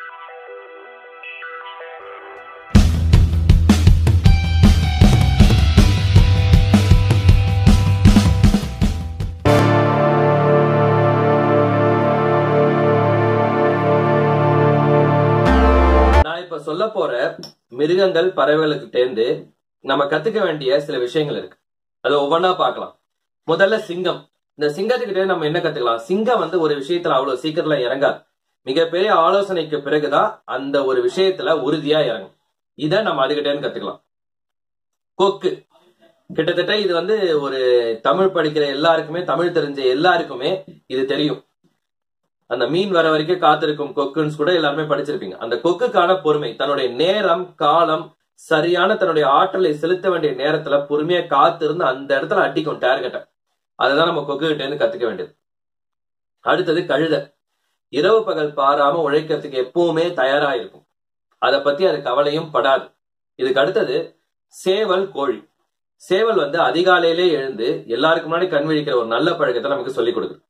நான் இப்ப சொல்ல போற மிருகங்கள் பறவைகளுக்கு இருந்து நம்ம கத்துக்க வேண்டிய சில விஷயங்கள் இருக்கு அது ஒவ்வொன்றா பார்க்கலாம் முதல்ல சிங்கம் இந்த சிங்கத்துக்கிட்டே நம்ம என்ன கத்துக்கலாம் சிங்கம் வந்து ஒரு விஷயத்துல அவ்வளவு சீக்கிரத்துல இறங்காது மிகப்பெரிய ஆலோசனைக்கு பிறகுதான் அந்த ஒரு விஷயத்துல உறுதியா இறங்கும் இதை நம்ம அதுகிட்டே இருந்து கத்துக்கலாம் கொக்கு கிட்டத்தட்ட இது வந்து ஒரு தமிழ் படிக்கிற எல்லாருக்குமே தமிழ் தெரிஞ்ச எல்லாருக்குமே இது தெரியும் அந்த மீன் வர வரைக்கும் காத்திருக்கும் கொக்குன்னு கூட எல்லாருமே படிச்சிருப்பீங்க அந்த கொக்குக்கான பொறுமை தன்னுடைய நேரம் காலம் சரியான தன்னுடைய ஆற்றலை செலுத்த வேண்டிய நேரத்துல பொறுமையா காத்திருந்து அந்த இடத்துல அடிக்கும் டார்கெட்டை அதுதான் நம்ம கொக்கு கிட்ட இருந்து கத்துக்க வேண்டியது அடுத்தது கழுத இரவு பகல் பாராம உழைக்கிறதுக்கு எப்பவுமே தயாரா இருக்கும் அதை பத்தி அது கவலையும் படாது இதுக்கு அடுத்தது சேவல் கோழி சேவல் வந்து அதிகாலையிலே எழுந்து எல்லாருக்கும் முன்னாடி கண் விழிக்கிற ஒரு நல்ல பழக்கத்தை நமக்கு சொல்லிக் கொடுக்குது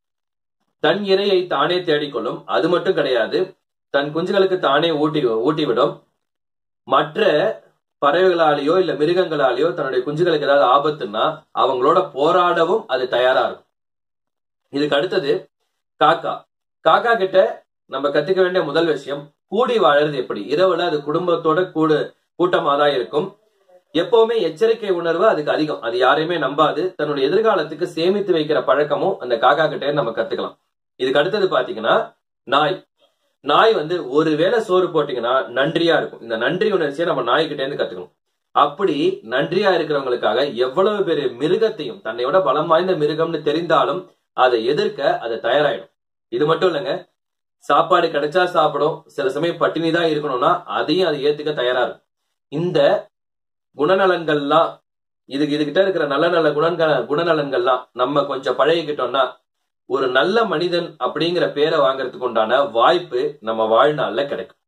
தன் இரையை தானே தேடிக்கொள்ளும் அது மட்டும் கிடையாது தன் குஞ்சுகளுக்கு தானே ஊட்டி ஊட்டிவிடும் மற்ற பறவைகளாலேயோ இல்ல மிருகங்களாலேயோ தன்னுடைய குஞ்சுகளுக்கு ஏதாவது ஆபத்துன்னா அவங்களோட போராடவும் அது தயாரா இருக்கும் இதுக்கு அடுத்தது காக்கா காக்கா கிட்ட நம்ம கத்துக்க வேண்டிய முதல் விஷயம் கூடி வாழறது எப்படி இரவுல அது குடும்பத்தோட கூடு கூட்டமா தான் இருக்கும் எப்பவுமே எச்சரிக்கை உணர்வு அதுக்கு அதிகம் அது யாரையுமே நம்பாது தன்னுடைய எதிர்காலத்துக்கு சேமித்து வைக்கிற பழக்கமும் அந்த காக்கா கிட்டே நம்ம கத்துக்கலாம் இதுக்கு அடுத்தது பாத்தீங்கன்னா நாய் நாய் வந்து ஒரு வேளை சோறு போட்டீங்கன்னா நன்றியா இருக்கும் இந்த நன்றி உணர்ச்சியை நம்ம நாய்கிட்ட இருந்து கத்துக்கணும் அப்படி நன்றியா இருக்கிறவங்களுக்காக எவ்வளவு பெரிய மிருகத்தையும் தன்னையோட பலம் வாய்ந்த மிருகம்னு தெரிந்தாலும் அதை எதிர்க்க அது தயாராயிடும் இது மட்டும் இல்லைங்க சாப்பாடு கிடைச்சா சாப்பிடும் சில சமயம் பட்டினி தான் இருக்கணும்னா அதையும் அது ஏத்துக்க தயாரா இருக்கும் இந்த குணநலன்கள்லாம் இதுக்கு இதுகிட்ட இருக்கிற நல்ல நல்ல குணங்கள் குணநலன்கள்லாம் நம்ம கொஞ்சம் பழகிக்கிட்டோம்னா ஒரு நல்ல மனிதன் அப்படிங்கிற பேரை வாங்குறதுக்கு உண்டான வாய்ப்பு நம்ம வாழ்நாள்ல கிடைக்கும்